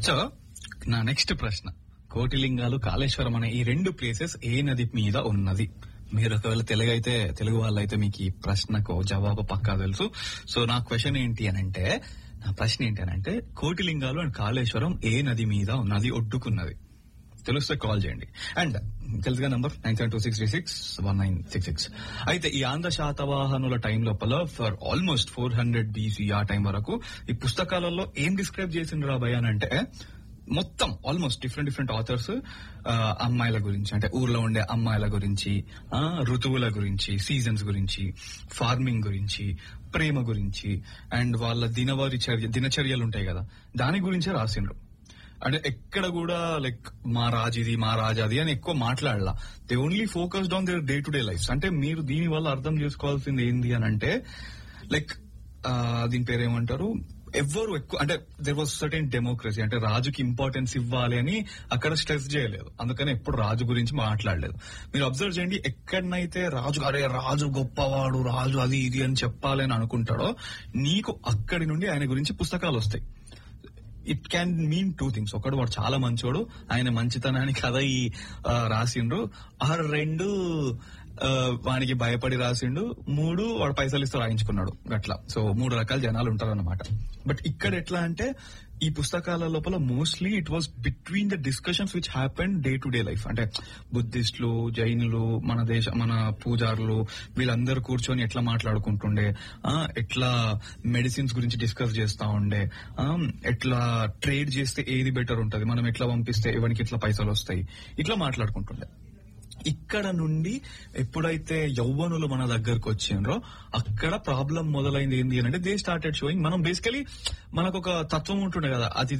so నా next ప్రశ్న కోటిలింగాలు కాళేశ్వరం అనే ఈ రెండు ప్లేసెస్ ఏ నది మీద ఉన్నది మీరు ఒకవేళ తెలుగు అయితే తెలుగు వాళ్ళైతే మీకు ఈ ప్రశ్నకు జవాబు పక్కా తెలుసు సో నా క్వశ్చన్ ఏంటి అని అంటే నా ప్రశ్న ఏంటి అని అంటే కోటిలింగాలు అండ్ కాళేశ్వరం ఏ నది మీద ఉన్నది ఒడ్డుకున్నది తెలిస్తే కాల్ చేయండి అండ్ తెలుసుగా number nine seven two six three six one nine six six అయితే ఈ ఆంధ్ర శాతవాహనుల టైం లోపల for almost four hundred BC ఆ టైం వరకు ఈ పుస్తకాలలో ఏం డిస్క్రైబ్ చేసిండ్రు రా భయ అని అంటే మొత్తం ఆల్మోస్ట్ డిఫరెంట్ డిఫరెంట్ ఆథర్స్ అమ్మాయిల గురించి అంటే ఊర్లో ఉండే అమ్మాయిల గురించి ఆ, ఋతువుల గురించి సీజన్స్ గురించి ఫార్మింగ్ గురించి ప్రేమ గురించి అండ్ వాళ్ళ దినవారి చర్య దినచర్యలు ఉంటాయి కదా దాని గురించే రాసిండ్రు అంటే ఎక్కడ కూడా లైక్ మా రాజుది మా రాజాది అని ఎక్కువ మాట్లాడలా they only focused on their day to day life అంటే మీరు దీని వల్ల అర్థం చేసుకోవాల్సింది ఏంది అని అంటే లైక్ దీని పేరు ఏమంటారు ఎవ్వరు ఎక్కువ అంటే దెర్ వాజ్ సర్టెన్ డెమోక్రసీ అంటే రాజుకి ఇంపార్టెన్స్ ఇవ్వాలి అని అక్కడ స్ట్రెస్ చేయలేదు అందుకని ఎప్పుడు రాజు గురించి మాట్లాడలేదు మీరు అబ్జర్వ్ చేయండి ఎక్కడనైతే రాజు అరే రాజు గొప్పవాడు రాజు అది ఇది అని చెప్పాలి అని అనుకుంటాడో నీకు అక్కడి నుండి ఆయన గురించి పుస్తకాలు వస్తాయి it can mean two things ఒకడు వాడు చాలా మంచోడు ఆయన మంచితనానికి కథ ఈ ఆ, రాసిండ్రు ఆ రెండు ఆ, వానికి భయపడి రాసిండు మూడు వాడు పైసలు ఇస్తూ రాయించుకున్నాడు గట్లా సో మూడు రకాల జనాలు ఉంటారు అనమాట బట్ ఇక్కడ ఎట్లా అంటే ఈ పుస్తకాల లోపల mostly it was between the discussions which happen day to day life అంటే బుద్ధిస్టులు జైనులు మన దేశ మన పూజారులు వీళ్ళందరూ కూర్చొని ఎట్లా మాట్లాడుకుంటుండే ఆ, ఎట్లా మెడిసిన్స్ గురించి డిస్కస్ చేస్తా ఉండే ఆ, ఎట్లా ట్రేడ్ చేస్తే ఏది బెటర్ ఉంటది మనం ఎట్లా పంపిస్తే ఎవరికి ఎట్లా పైసలు వస్తాయి ఇట్లా మాట్లాడుకుంటుండే ఇక్కడ నుండి ఎప్పుడైతే యౌవనులు మన దగ్గరకు వచ్చిండ్రో అక్కడ ప్రాబ్లం మొదలైంది ఏంటి అని అంటే దే స్టార్టెడ్ షోయింగ్ మనం బేసికలీ మనకు ఒక తత్వం ఉంటుండే కదా అది